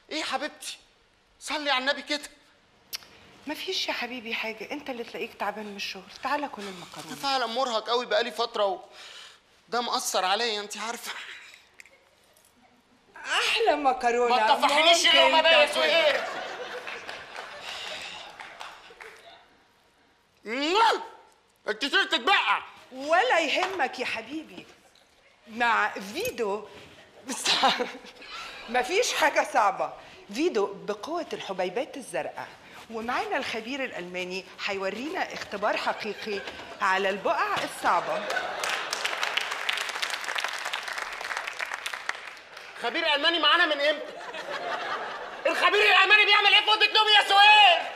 ايه يا حبيبتي صلي على النبي كده مفيش يا حبيبي حاجه انت اللي تلاقيك تعبان من الشغل تعالى كل انا المكرونه فعلا مرهق قوي بقالي فتره و... ده مأثر عليا انت عارفه احلى مكرونه ما تطفحنيش ممكن اللقمه بقى يا تاكل. سهير مم. انت صرت بقى ولا يهمك يا حبيبي مع فيدو بس مفيش حاجة صعبة فيدو بقوة الحبيبات الزرقاء ومعانا الخبير الألماني هيورينا اختبار حقيقي على البقع الصعبة خبير الماني معانا من امتى الخبير الالماني بيعمل ايه في اوضه نوم يا سهير